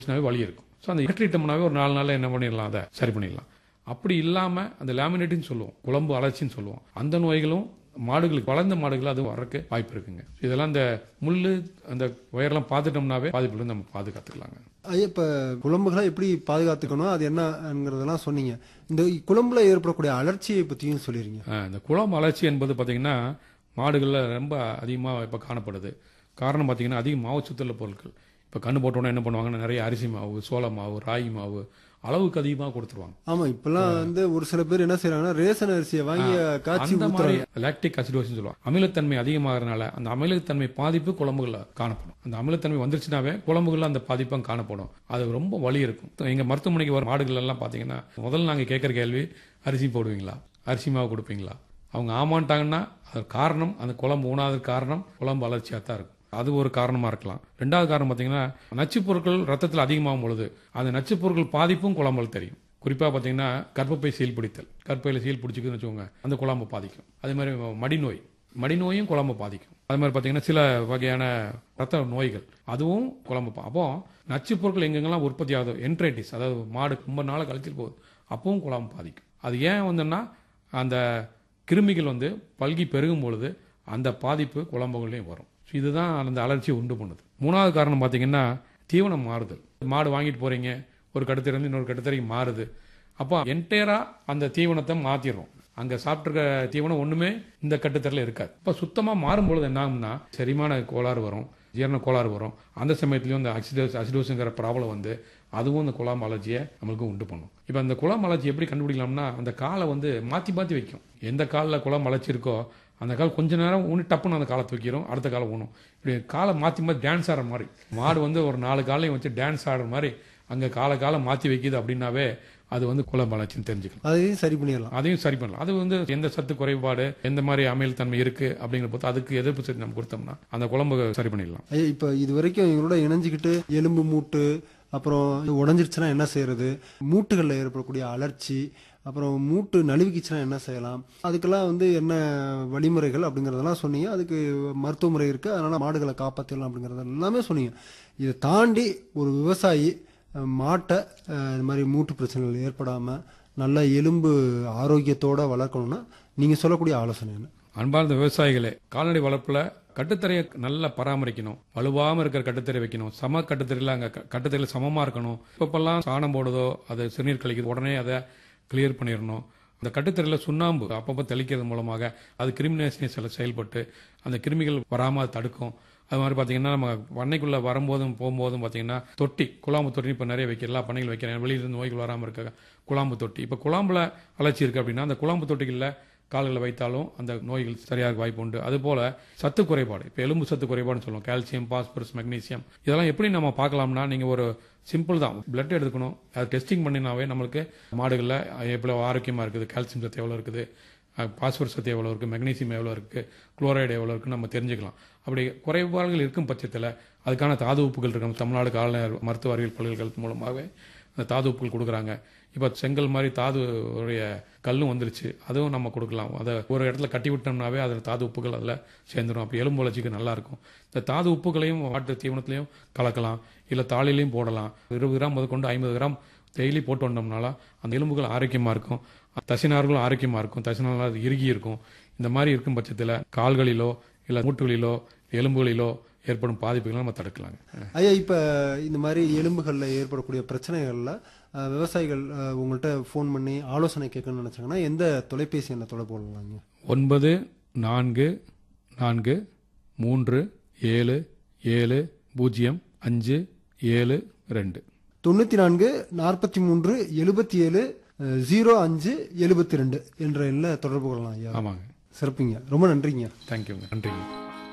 லாமினேஷனாவே வலி இருக்கும் ஸோ அந்த இறக்கிட்டோம்னாவே ஒரு நாலு நாளில் என்ன பண்ணிடலாம் அதை சரி பண்ணிடலாம் அப்படி இல்லாம அந்த லேமினேட்டின்னு சொல்லுவோம் குழம்பு அலர்ச்சின்னு சொல்லுவோம் அந்த நோய்களும் மாடுகளுக்கு வளர்ந்த மாடுகள் அது வரக்கு வாய்ப்பு இருக்குங்க இதெல்லாம் இந்த முள்ளு அந்த ஒயர்லாம் பார்த்துட்டோம்னாவே பாதிப்புல நம்ம பாதுகாத்துக்கலாங்க ஐயா இப்ப குழம்புகளை எப்படி பாதுகாத்துக்கணும் அது என்னங்கிறதெல்லாம் சொன்னீங்க இந்த குழம்புல ஏற்படக்கூடிய அலர்ச்சியை பத்தியும் சொல்லிருங்க ஆ, இந்த குளம் வளர்ச்சி என்பது பார்த்தீங்கன்னா மாடுகளில் ரொம்ப அதிகமாக இப்போ காணப்படுது காரணம் பார்த்தீங்கன்னா அதிக மாவு சுத்தல பொருட்கள் இப்போ கண்ணு போட்டோன்னே என்ன பண்ணுவாங்கன்னா நிறைய அரிசி மாவு சோள மாவு ராகி மாவு அளவுக்கு அதிகமாக கொடுத்துருவாங்க ஆமா இப்பெல்லாம் வந்து ஒரு சில பேர் என்ன செய்யறாங்கன்னா ரேஷன் அரிசியை வாங்கி காய்ச்சி அந்த மாதிரி ஊத்துறாங்க லாக்டிக் அசிடோசிஸ் சொல்லுவாங்க அமிலத்தன்மை அதிகமாகறதுனால அந்த அமிலத்தன்மை பாதிப்பு குழம்புகள்ல காணப்படும் அந்த அமிலத்தன்மை வந்துருச்சுனாவே குழம்புகள்ல அந்த பாதிப்பும் காணப்படும் அது ரொம்ப வலி இருக்கும் எங்க மருத்துவமனைக்கு வர மாடுகள் எல்லாம் பாத்தீங்கன்னா முதல்ல நாங்க கேட்கற கேள்வி அரிசி போடுவீங்களா அரிசி மாவு கொடுப்பீங்களா அவங்க ஆமான்ட்டாங்கன்னா அது காரணம் அந்த குழம்பு ஊனாதது காரணம் குழம்பு அலர்ச்சியாக தான் இருக்கும் அது ஒரு காரணமா இருக்கலாம் ரெண்டாவது காரணம் பார்த்தீங்கன்னா நச்சுப் பொருட்கள் ரத்தத்தில் அதிகமாகும் பொழுது அந்த நச்சுப் பொருட்கள் பாதிப்பும் குழம்புல தெரியும் குறிப்பா பாத்தீங்கன்னா கர்ப்பப்பை சீல் பிடித்தல் கர்ப்பையில சீல் பிடிச்சிக்குதுன்னு வச்சுக்கோங்க அந்த குழம்பு பாதிக்கும் அதே மாதிரி மடிநோய் மடிநோயும் குழம்பு பாதிக்கும் அதே மாதிரி பாத்தீங்கன்னா சில வகையான ரத்த நோய்கள் அதுவும் குழம்பு பா- அப்போ நச்சுப் பொருட்கள் எங்கெங்கெல்லாம் உற்பத்தி ஆகுதோ என்ட்ரைட்டிஸ் அதாவது மாடு ரொம்ப நாள் கழிச்சு போகுது அப்பவும் குழம்பு பாதிக்கும் அது ஏன் வந்துன்னா அந்த கிருமிகள் வந்து பல்கி பெருகும் பொழுது அந்த பாதிப்பு குழம்புகள்லையும் வரும் So இதுதான் அந்த அலர்ச்சியை உண்டு பண்ணுது மூணாவது காரணம் பார்த்தீங்கன்னா தீவனம் மாறுதல் மாடு வாங்கிட்டு போறீங்க ஒரு கட்டுத்தரையிலிருந்து இன்னொரு கட்டுத்தரைக்கு மாறுது அப்போ என்டையரா அந்த தீவனத்தை மாத்திடுறோம் அங்க சாப்பிட்ருக்க தீவனம் ஒண்ணுமே இந்த கட்டுத்தரையில் இருக்காது இப்போ சுத்தமா மாறும் பொழுது என்ன ஆகும்னா செரிமான கோளாறு வரும் ஜீரண கோளாறு வரும் அந்த சமயத்துலயும் இந்த அசிடோஸ் அசிடோஸுங்கிற ப்ராப்ளம் வந்து அதுவும் இந்த குழாம் அலர்ஜியை நம்மளுக்கு உண்டு பண்ணும் இப்போ அந்த குளம் அலர்ஜி எப்படி கண்டுபிடிக்கலாம்னா அந்த காலை வந்து மாற்றி மாற்றி வைக்கும் எந்த காலில் குளம் அலர்ச்சி இருக்கோ அந்த கால் கொஞ்ச நேரம் ஊனி டப்புன்னு அந்த காலை தூக்கிடும் அடுத்த காலை ஊனும் இப்படி காலை மாற்றி மாற்றி டான்ஸ் ஆடுற மாதிரி மாடு வந்து ஒரு நாலு காலையும் வச்சு டான்ஸ் ஆடுற மாதிரி அங்கே காலை காலை மாற்றி வைக்குது அப்படின்னாவே அது வந்து குளம் அலர்ச்சின்னு தெரிஞ்சுக்கலாம் அதையும் சரி பண்ணிடலாம் அதையும் சரி பண்ணலாம் அது வந்து எந்த சத்து குறைபாடு எந்த மாதிரி அமிலத்தன்மை இருக்கு அப்படிங்கிற பொறுத்து அதுக்கு எதிர்ப்பு சக்தி நம்ம கொடுத்தோம்னா அந்த குழம்பு சரி பண்ணிடலாம் ஐயா இப்ப இது வரைக்கும் எங்களோட இணைஞ்சுக்கிட்டு எலும்பு மூட்டு அப்புறம் உடஞ்சிருச்சுன்னா என்ன செய்யறது மூட்டுகளில் ஏற்படக்கூடிய அலர்ச்சி அப்புறம் மூட்டு நழுவிக்குச்சுன்னா என்ன செய்யலாம் அதுக்கெல்லாம் வந்து என்ன வழிமுறைகள் அப்படிங்கறதெல்லாம் சொன்னீங்க அதுக்கு மருத்துவ முறை இருக்கு அதனால மாடுகளை காப்பாற்றலாம் அப்படிங்கறது எல்லாமே சொன்னீங்க இதை தாண்டி ஒரு விவசாயி அஹ், மாட்டை அஹ், இது மாதிரி மூட்டு பிரச்சனைகள் ஏற்படாம நல்ல எலும்பு ஆரோக்கியத்தோட வளர்க்கணும்னா நீங்க சொல்லக்கூடிய ஆலோசனை என்ன அன்பார்ந்த விவசாயிகளே கால்நடை வளர்ப்புல கட்டுத்தரையை நல்லா பராமரிக்கணும் வலுவாம இருக்கிற கட்டுத்தரை வைக்கணும் சம கட்டுத்தரையில அங்க க- கட்டுத்தரையில சமமா இருக்கணும் இப்பப்பெல்லாம் சாணம் போடுதோ அது சிறுநீர் கழிக்குது உடனே அதை கிளியர் பண்ணிடணும் அந்த கட்டுத்தரையில சுண்ணாம்பு அப்பப்போ தெளிக்கிறது மூலமாக அது கிருமிநேசனி சில செயல்பட்டு அந்த கிருமிகள் வராம அது தடுக்கும் அது மாதிரி பார்த்தீங்கன்னா நம்ம பண்ணைக்குள்ள வரும்போதும் போகும்போதும் பார்த்தீங்கன்னா தொட்டி குழாம்பு தொட்டி இப்போ நிறைய வைக்க எல்லா பண்ணைகள் வைக்கிறேன் வெளியிலிருந்து நோய்கள் வராமல் இருக்க குழாம்பு தொட்டி இப்போ குழாம்புல அலர்ச்சி இருக்கு அப்படின்னா அந்த குழாம்பு தொட்டிகளில் கால்களை வைத்தாலும் அந்த நோய்கள் சரியாக வாய்ப்பு உண்டு அதுபோல சத்து குறைபாடு இப்போ எலும்பு சத்து குறைபாடுன்னு சொல்லுவோம் கால்சியம் பாஸ்பரஸ் மெக்னீசியம் இதெல்லாம் எப்படி நம்ம பார்க்கலாம்னா நீங்க ஒரு சிம்பிள் தான் பிளட் எடுத்துக்கணும் அது டெஸ்டிங் பண்ணினாவே நம்மளுக்கு மாடுகளில் எவ்வளோ ஆரோக்கியமா இருக்குது கால்சியம் சத்து எவ்வளோ இருக்குது பாஸ்பரஸ் சத்து எவ்வளோ இருக்குது மெக்னீசியம் எவ்வளோ இருக்குது குளோரைடு எவ்வளோ இருக்குன்னு நம்ம தெரிஞ்சுக்கலாம் அப்படி குறைபாடுகள் இருக்கும் பட்சத்தில் அதுக்கான தாது உப்புகள் இருக்கு நம்ம தமிழ்நாடு கால்நடை மருத்துவ அறிவியல் பல்கலைக்கழகத்து மூலமாகவே அந்த தாது உப்புகள் கொடுக்குறாங்க இப்போ செங்கல் மாதிரி தாது உடைய கல்லும் வந்துருச்சு அதுவும் நம்ம கொடுக்கலாம் அதை ஒரு இடத்துல கட்டி விட்டோம்னாவே அதில் தாது உப்புகள் அதில் சேர்ந்துடும் அப்படி எலும்பு வளர்ச்சிக்கு நல்லா இருக்கும் இந்த தாது உப்புகளையும் மாட்டு தீவனத்திலையும் கலக்கலாம் இல்லை தாளிலையும் போடலாம் இருபது கிராம் முதற்கொண்டு ஐம்பது கிராம் டெய்லி போட்டு வந்தோம்னால அந்த எலும்புகள் ஆரோக்கியமாக இருக்கும் தசினார்களும் ஆரோக்கியமாக இருக்கும் தசினார்கள் அது இறுகி இருக்கும் இந்த மாதிரி இருக்கும் பட்சத்தில் கால்களிலோ இல்லை மூட்டுகளிலோ எலும்புகளிலோ ஏற்படும் பாதிப்புகளை நம்ம தடுக்கலாங்க ஐயா இப்ப இந்த மாதிரி எலும்புகள்ல ஏற்படக்கூடிய பிரச்சனைகள்ல அஹ், விவசாயிகள் அஹ், உங்கள்ட்ட ஃபோன் பண்ணி ஆலோசனை கேட்கணும்னு நினைச்சாங்கன்னா எந்த தொலைபேசி எண்ணை தொடர்பு கொள்ளலாங்க ஒன்பது நான்கு நான்கு மூன்று ஏழு ஏழு பூஜ்ஜியம் அஞ்சு ஏழு ரெண்டு தொண்ணூத்தி நான்கு நாற்பத்தி மூன்று எழுபத்தி ஏழு ஜீரோ அஞ்சு எழுபத்தி ரெண்டு என்ற எண்ணை தொடர்பு கொள்ளலாம் ஐயா ஆமாங்க சிறப்புங்க ரொம்ப நன்றிங்க தேங்க்யூங்க நன்றிங்க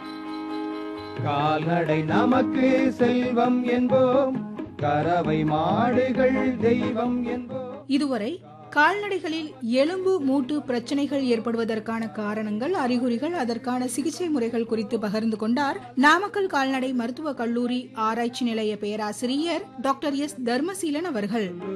கால்நடை நமக்கு செல்வம் என்போம் கறவை மாடுகள் தெய்வம் என்போம் இதுவரை கால்நடைகளில் எலும்பு மூட்டு பிரச்சனைகள் ஏற்படுவதற்கான காரணங்கள் அறிகுறிகள் அதற்கான சிகிச்சை முறைகள் குறித்து பகிர்ந்து கொண்டார் நாமக்கல் கால்நடை மருத்துவக் கல்லூரி ஆராய்ச்சி நிலைய பேராசிரியர் டாக்டர் எஸ் தர்மசீலன் அவர்கள்